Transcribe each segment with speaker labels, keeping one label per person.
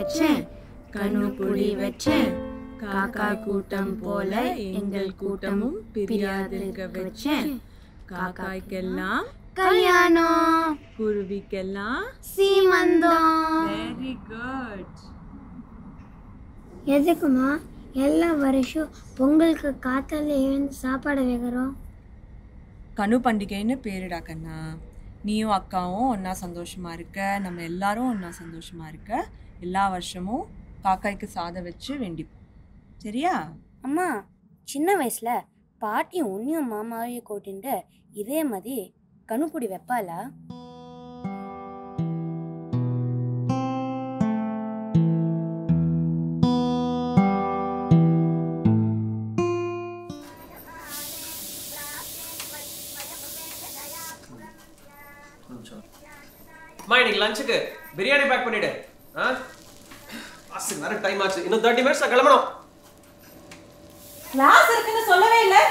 Speaker 1: வச்சேன் கண்ணுப்புடி வச்சேன் காக்கா கூட்டம் போல எங்கள் கூட்டமும் பிரியாதிருக்க வச்சேன் காக்காய்க்கெல்லாம்
Speaker 2: கல்யாணம்
Speaker 1: குருவிக்கெல்லாம்
Speaker 2: சீமந்தம்
Speaker 1: வெரி குட்
Speaker 2: எதுக்குமா எல்லா வருஷம் பொங்கலுக்கு காத்தால எழுந்து சாப்பாடு வைக்கிறோம்
Speaker 3: கனு பண்டிகைன்னு பேருடா கண்ணா நீயும் அக்காவும் ஒன்றா சந்தோஷமா இருக்க நம்ம எல்லாரும் ஒன்றா சந்தோஷமா இருக்க எல்லா வருஷமும் காக்காய்க்கு சாதம் வச்சு வேண்டிப்போம் சரியா
Speaker 4: அம்மா சின்ன வயசுல பாட்டியும் உன்னியும் மாமாவையும் கூட்டிட்டு இதே மாதிரி கணுப்புடி வைப்பாளா
Speaker 5: அம்மா இன்னைக்கு லஞ்சுக்கு பிரியாணி பேக் பண்ணிடு ஆ பஸ்ஸுக்கு வேற டைம் ஆச்சு இன்னும் தேர்ட்டி மினிட்ஸ் கிளம்பணும்
Speaker 3: கிளாஸ் இருக்குன்னு சொல்லவே இல்லை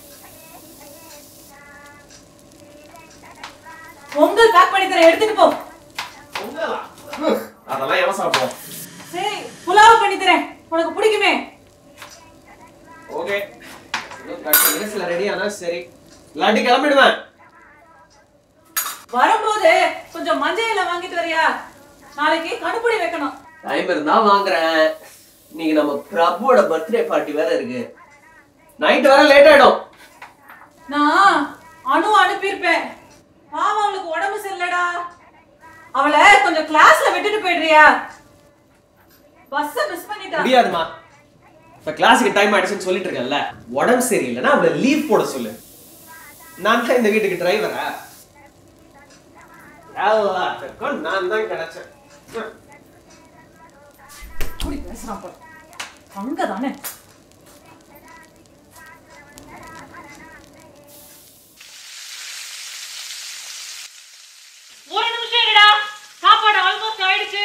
Speaker 3: பொங்கல் பேக் பண்ணி தரேன் எடுத்துட்டு போ
Speaker 5: பொங்கலா? ஹம், அதெல்லாம் எவன் சாப்பிடுவோம்
Speaker 3: சரி புலாவ் பண்ணி தரேன் உனக்கு பிடிக்குமே
Speaker 5: ஓகே இன்னும் தேர்ட்டி மினிட்ஸ்ல ரெடி ஆனா சரி இல்லாட்டி கிளம்பிடுவேன்
Speaker 3: வரும்போது கொஞ்சம் மஞ்சள் இலை வாங்கிட்டு வரியா நாளைக்கு கணுப்புடி வைக்கணும்
Speaker 5: டைம் இருந்தா வாங்குறேன் இன்னைக்கு நம்ம பிரபுவோட பர்த்டே பார்ட்டி வேற இருக்கு நைட் வர லேட் ஆயிடும்
Speaker 3: நான் அணு அனுப்பியிருப்பேன் பாவம் அவளுக்கு உடம்பு சரியில்லடா அவளை கொஞ்சம் கிளாஸ்ல விட்டுட்டு போயிடுறியா பஸ்ஸ மிஸ் பண்ணிட்டா
Speaker 5: முடியாதுமா இப்ப கிளாஸுக்கு டைம் ஆயிடுச்சுன்னு சொல்லிட்டு இருக்கேன்ல உடம்பு சரியில்லைன்னா அவளை லீவ் போட சொல்லு நான் தான் இந்த வீட்டுக்கு டிரைவரா எல்லாத்துக்கும் நான் தான் கிடைச்சேன் ஹம்.
Speaker 3: அப்படி பேசுறான் பாரு அங்கதானே ஒரு நிமிஷம் இருடா சாப்பாடு ஆல்மோஸ்ட் ஆயிடுச்சு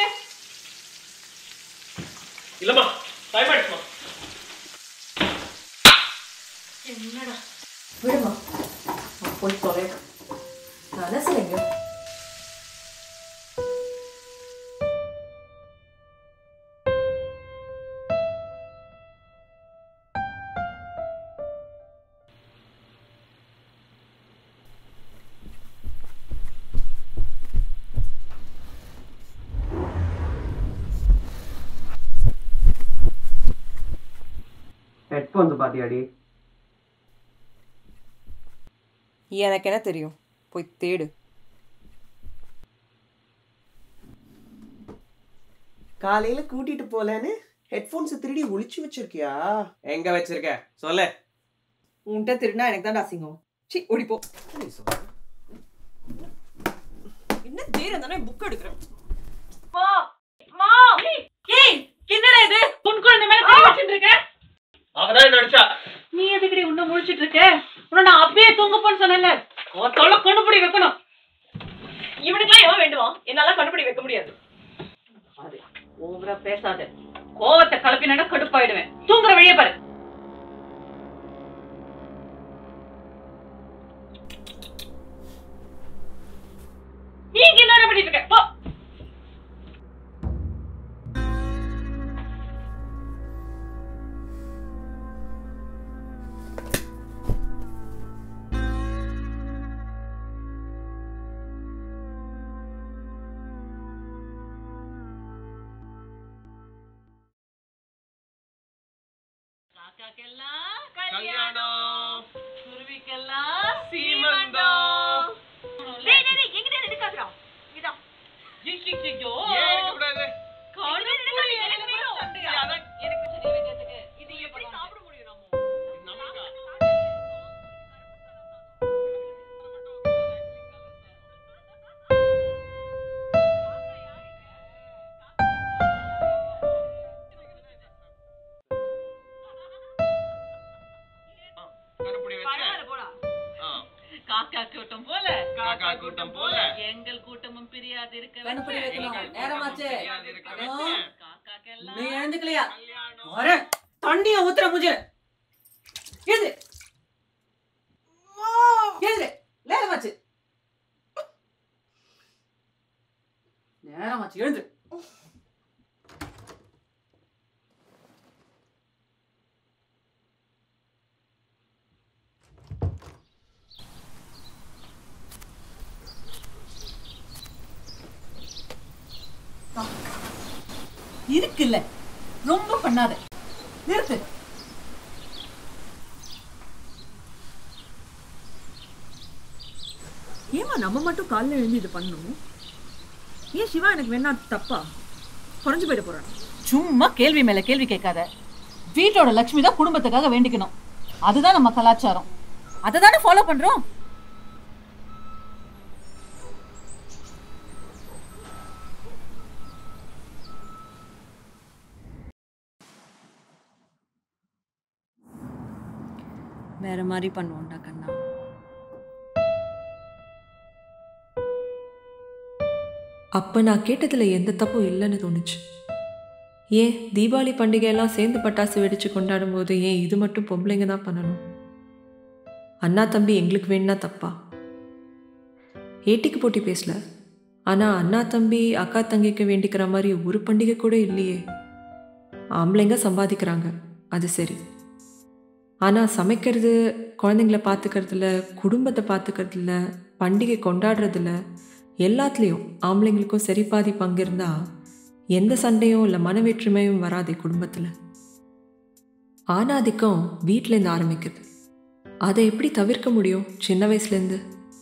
Speaker 5: இல்லம்மா டைம் ஆயிடுச்சுமா
Speaker 3: என்னடா விடுமா நான் போய் தொலை மனசுலங்க
Speaker 5: ஹெட்ஃபோன்ஸ் பாத்தியாடி
Speaker 3: எனக்கு என்ன தெரியும் போய் தேடு
Speaker 5: காலையில கூட்டிட்டு போலன்னு ஹெட்ஃபோன்ஸ் திருடி ஒளிச்சு வச்சிருக்கியா எங்க வச்சிருக்க சொல்லு
Speaker 3: உன்கிட்ட திருடினா எனக்கு தான் அசிங்கம் சி ஓடி போ என்ன தைரியம் தானே புக் எடுக்கிறேன் மா மா ஏய் என்னடா இது உன் குழந்தை மேல கை வச்சிட்டு இருக்க
Speaker 5: அவதான் நடிச்சா
Speaker 3: நீ எதுக்கடி உன்ன முழிச்சிட்டு இருக்க உன்னை நான் அப்பயே தூங்கப்போன்னு சொன்னேன்ல உன் தொல்லை கண்டுபிடி வைக்கணும் இவனுக்குலாம் எவன் வேண்டுவான் என்னால கண்டுபிடி வைக்க முடியாது அது ஓவரா பேசாத கோவத்தை கலப்பினா கடுப்பாயிடுவேன் தூங்குற வழியே பாரு நீங்க என்ன பண்ணிட்டு இருக்க போ காக்காக்கெல்லாம் கல்யாணம் குருவிக்கெல்லாம் சீமந்தம் டேய் டேய் டேய் எங்கடா எடுக்காதடா இதா ஐயோ கடுப்புடி எனக்கு வேணும் எனக்கு சரி வைக்கிறதுக்கு இது எப்படி சாப்பிட முடியும் நம்ம பரவாயில்ல போடா காக்கா கூட்டம் போல
Speaker 5: காக்கா கூட்டம் போல
Speaker 3: எங்கள் கூட்டமும் பிரியாது இருக்க
Speaker 6: கண்ணுப்படி வைக்கணும் நேரமாச்சு
Speaker 3: காக்காக்கெல்லாம்
Speaker 6: நீ எழுந்துக்கலையா வர தண்ணிய ஊத்துற முஜ எழுது எழுது நேரமாச்சு நேரமாச்சு எழுது
Speaker 3: இருக்குல்ல ரொம்ப பண்ணாத நிறுத்து
Speaker 1: ஏமா நம்ம மட்டும் காலைல எழுந்து இது பண்ணணும் ஏன் சிவா எனக்கு வேணா தப்பா குறைஞ்சு போயிட போறான்
Speaker 3: சும்மா கேள்வி மேல கேள்வி கேட்காத வீட்டோட லட்சுமி தான் குடும்பத்துக்காக வேண்டிக்கணும் அதுதான் நம்ம கலாச்சாரம் அதை தானே ஃபாலோ பண்றோம்
Speaker 1: வேற மாதிரி பண்ணுவோம்டா கண்ணா
Speaker 7: அப்போ நான் கேட்டதில் எந்த தப்பும் இல்லைன்னு தோணுச்சு ஏன் தீபாவளி பண்டிகையெல்லாம் சேர்ந்து பட்டாசு வெடித்து கொண்டாடும் போது ஏன் இது மட்டும் பொம்பளைங்க தான் பண்ணணும் அண்ணா தம்பி எங்களுக்கு வேணும்னா தப்பா ஏட்டிக்கு போட்டி பேசல ஆனால் அண்ணா தம்பி அக்கா தங்கிக்கு வேண்டிக்கிற மாதிரி ஒரு பண்டிகை கூட இல்லையே ஆம்பளைங்க சம்பாதிக்கிறாங்க அது சரி ஆனால் சமைக்கிறது குழந்தைங்கள பார்த்துக்கிறதுல குடும்பத்தை பார்த்துக்கிறதுல பண்டிகை கொண்டாடுறதுல எல்லாத்துலேயும் ஆம்பளைங்களுக்கும் சரி பாதி பங்கு இருந்தால் எந்த சண்டையும் இல்லை மனவேற்றுமையும் வராதே குடும்பத்தில் ஆணாதிக்கம் வீட்டிலேருந்து ஆரம்பிக்குது அதை எப்படி தவிர்க்க முடியும் சின்ன வயசுலேருந்து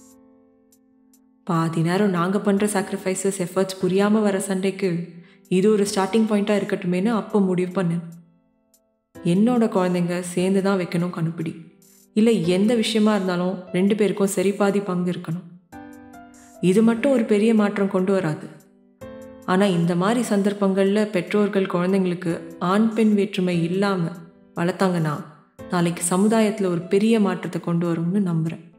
Speaker 7: பாதி நேரம் நாங்கள் பண்ணுற சாக்ரிஃபைசஸ் எஃபர்ட்ஸ் புரியாமல் வர சண்டைக்கு இது ஒரு ஸ்டார்டிங் பாயிண்ட்டாக இருக்கட்டுமேனு அப்போ முடிவு பண்ணேன் என்னோட குழந்தைங்க சேர்ந்து தான் வைக்கணும் கணுப்பிடி இல்லை எந்த விஷயமா இருந்தாலும் ரெண்டு பேருக்கும் சரி பாதி பங்கு இருக்கணும் இது மட்டும் ஒரு பெரிய மாற்றம் கொண்டு வராது ஆனால் இந்த மாதிரி சந்தர்ப்பங்களில் பெற்றோர்கள் குழந்தைங்களுக்கு ஆண் பெண் வேற்றுமை இல்லாமல் வளர்த்தாங்கன்னா நாளைக்கு சமுதாயத்தில் ஒரு பெரிய மாற்றத்தை கொண்டு வரும்னு நம்புகிறேன்